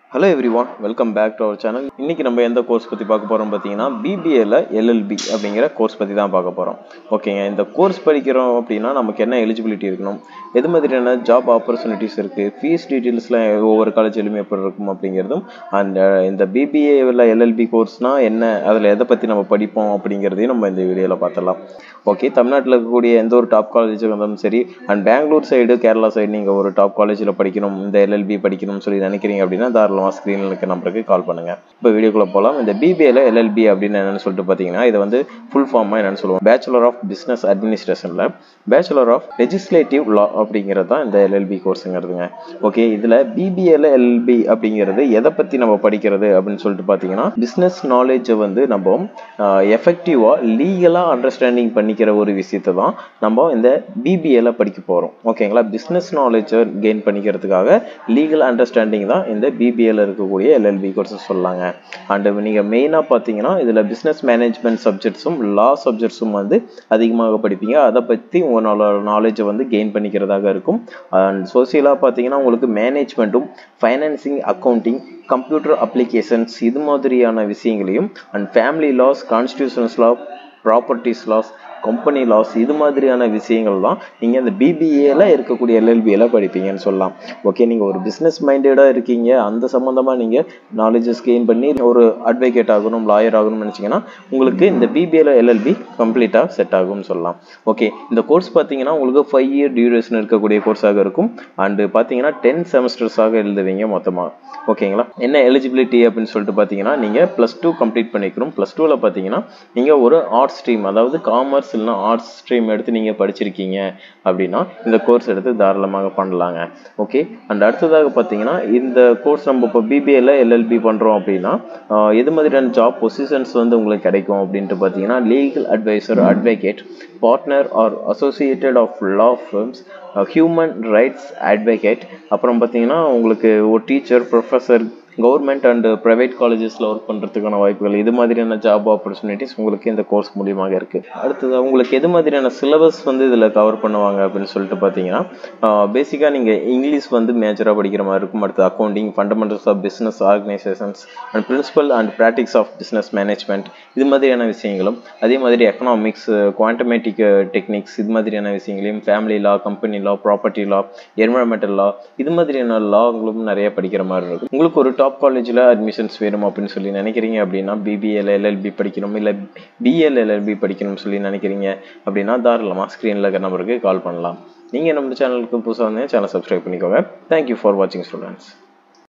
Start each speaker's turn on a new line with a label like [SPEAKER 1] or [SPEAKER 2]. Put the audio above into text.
[SPEAKER 1] hello everyone welcome back to our channel இன்னைக்கு நம்ம எந்த கோர்ஸ் பற்றி பார்க்க போகிறோம் பார்த்தீங்கன்னா பிபிஏல எல்எல்பி அப்படிங்கிற கோர்ஸ் பற்றி தான் பார்க்க போகிறோம் ஓகேங்க இந்த கோர்ஸ் படிக்கிறோம் அப்படின்னா நமக்கு என்ன எலிஜிபிலிட்டி இருக்கணும் எது மாதிரியான ஜாப் ஆப்பர்ச்சுனிட்டிஸ் இருக்குது ஃபீஸ் டீட்டெயில்ஸ்லாம் ஒவ்வொரு காலேஜ்லையும் எப்படி இருக்கும் அப்படிங்கிறதும் அந்த இந்த பிபிஏவில் எல்எல்பி கோர்ஸ்னால் என்ன அதில் எதை பற்றி நம்ம படிப்போம் அப்படிங்கிறதையும் நம்ம இந்த வீடியோவில் பார்த்துடலாம் ஓகே தமிழ்நாட்டில் இருக்கக்கூடிய எந்த ஒரு டாப் காலேஜுக்கு இருந்தாலும் சரி and Bangalore side Kerala side நீங்கள் ஒரு டாப் காலேஜில் படிக்கணும் இந்த எல்எல்பி படிக்கணும்னு சொல்லி நினைக்கிறீங்க அப்படின்னா தாராளமாக ஸ்க்ரீனில் இருக்க நம்பருக்கு கால் பண்ணுங்கள் இப்போ வீடியோக்குள்ளே போகலாம் இந்த பிபிஏல எல்எல்பி அப்படின்னு என்னென்னு சொல்லிட்டு பார்த்தீங்கன்னா இது வந்து ஃபுல் ஃபார்மாக என்னென்னு சொல்லுவோம் பேச்சுலர் ஆஃப் பிஸ்னஸ் அட்மினிஸ்ட்ரேஷனில் பேச்சுலர் ஆஃப் லெஜிஸ்லேட்டிவ் லா அப்படிங்கிறது தான் இந்த எல்எல்பி கோர்ஸுங்கிறதுங்க ஓகே இதில் பிபிஏல எல்எல்பி அப்படிங்கிறது எதை பற்றி நம்ம படிக்கிறது அப்படின்னு சொல்லிட்டு பார்த்தீங்கன்னா பிஸ்னஸ் நாலேஜை வந்து நம்ம எஃபெக்டிவாக லீகலாக அண்டர்ஸ்டாண்டிங் பண்ணிக்கிற ஒரு விஷயத்தை தான் நம்ம இந்த பிபிஏல படிக்க போகிறோம் ஓகேங்களா பிஸ்னஸ் நாலேஜை கெயின் பண்ணிக்கிறதுக்காக லீகல் அண்டர்ஸ்டாண்டிங் தான் இந்த பிபிஏல இருக்கக்கூடிய எல்எல்பி கோர்ஸஸ் சொல்லாங்க அண்டு நீங்கள் மெயினாக பார்த்தீங்கன்னா இதில் பிஸ்னஸ் மேனேஜ்மெண்ட் சப்ஜெக்ட்ஸும் லா சப்ஜெக்ட்ஸும் வந்து அதிகமாக படிப்பீங்க அதை பற்றி உங்களோட நாலேஜை வந்து கெயின் பண்ணிக்கிறதாக இருக்கும் அண்ட் சோசியலாக பார்த்தீங்கன்னா உங்களுக்கு மேனேஜ்மெண்ட்டும் ஃபைனான்சிங் அக்கௌண்டிங் கம்ப்யூட்டர் அப்ளிகேஷன்ஸ் இது மாதிரியான விஷயங்களையும் and family laws constitutions law properties laws company laws இது மாதிரியான விஷயங்கள் தான் நீங்கள் இந்த பிபிஏல இருக்கக்கூடிய எல்எல்பியில் படிப்பீங்கன்னு சொல்லலாம் ஓகே நீங்கள் ஒரு பிஸ்னஸ் மைண்டடாக இருக்கீங்க அந்த சம்மந்தமாக நீங்கள் நாலேஜஸ் கெயின் பண்ணி ஒரு அட்வொகேட் ஆகணும் லாயர் ஆகணும்னு நினச்சிங்கன்னா உங்களுக்கு இந்த பிபிஏல எல்எல்பி கம்ப்ளீட்டாக செட் ஆகும்னு சொல்லலாம் ஓகே இந்த கோர்ஸ் பார்த்தீங்கன்னா உங்களுக்கு ஃபைவ் இயர் டியூரேஷன் இருக்கக்கூடிய கோர்ஸாக இருக்கும் அண்டு பார்த்தீங்கன்னா டென் செமஸ்டர்ஸாக எழுதுவீங்க மொத்தமாக ஓகேங்களா என்ன எலிஜிபிலிட்டி அப்படின்னு சொல்லிட்டு பார்த்தீங்கன்னா நீங்கள் ப்ளஸ் டூ கம்ப்ளீட் பண்ணிக்கணும் ப்ளஸ் டூவில் பார்த்தீங்கன்னா நீங்கள் ஒரு ஆர்ட்ஸ் ஸ்ட்ரீம் அதாவது காமர்ஸ் இல்லைனா ஆர்ட்ஸ் ஸ்ட்ரீம் எடுத்து நீங்கள் படிச்சிருக்கீங்க அப்படின்னா இந்த கோர்ஸ் எடுத்து தாராளமாக பண்ணலாங்க ஓகே அண்ட் அடுத்ததாக பார்த்தீங்கன்னா இந்த கோர்ஸ் நம்ம இப்போ பிபிஏல எல்எல்பி பண்ணுறோம் அப்படின்னா எது மாதிரியான ஜாப் பொசிஷன்ஸ் வந்து உங்களுக்கு கிடைக்கும் அப்படின்ட்டு பார்த்தீங்கன்னா legal advisor advocate partner or associated of law firms human rights advocate அப்புறம் பார்த்தீங்கன்னா உங்களுக்கு ஒரு teacher professor government and private காலேஜஸில் ஒர்க் பண்ணுறதுக்கான வாய்ப்புகள் இது மாதிரியான ஜாப் ஆப்பர்ச்சுனிட்டிஸ் உங்களுக்கு இந்த கோர்ஸ் மூலியமாக இருக்குது அடுத்தது உங்களுக்கு எது மாதிரியான சிலபஸ் வந்து இதில் கவர் பண்ணுவாங்க அப்படின்னு சொல்லிட்டு பார்த்தீங்கன்னா பேசிக்காக நீங்கள் இங்கிலீஷ் வந்து மேஜராக படிக்கிற மாதிரி இருக்கும் அடுத்து accounting fundamentals of business organisations and principle and practices of business management இது மாதிரியான விஷயங்களும் அதே மாதிரி எக்கனாமிக்ஸ் குவான்டமேட்டிக் டெக்னிக்ஸ் இது மாதிரியான விஷயங்களையும் family law company law property law environmental law இது மாதிரியான லாங்களும் நிறைய படிக்கிற மாதிரி இருக்கும் உங்களுக்கு ஒரு டாப் காலேஜில் அட்மிஷன்ஸ் வேணும் அப்படின்னு சொல்லி நினைக்கிறீங்க அப்படின்னா பிபிஎல் எல்எல்பி படிக்கணும் இல்லை பிஎல் எல்எல்பி படிக்கணும்னு சொல்லி நினைக்கிறீங்க அப்படின்னா தாராளமாக ஸ்க்ரீனில் இருக்கிற நம்பருக்கு கால் பண்ணலாம் நீங்கள் நம்ம சேனலுக்கு புதுசாக வந்து சேனல் சப்ஸ்கிரைப் பண்ணிக்கோங்க தேங்க்யூ ஃபார் வாட்சிங் ஸ்டூடெண்ட்ஸ்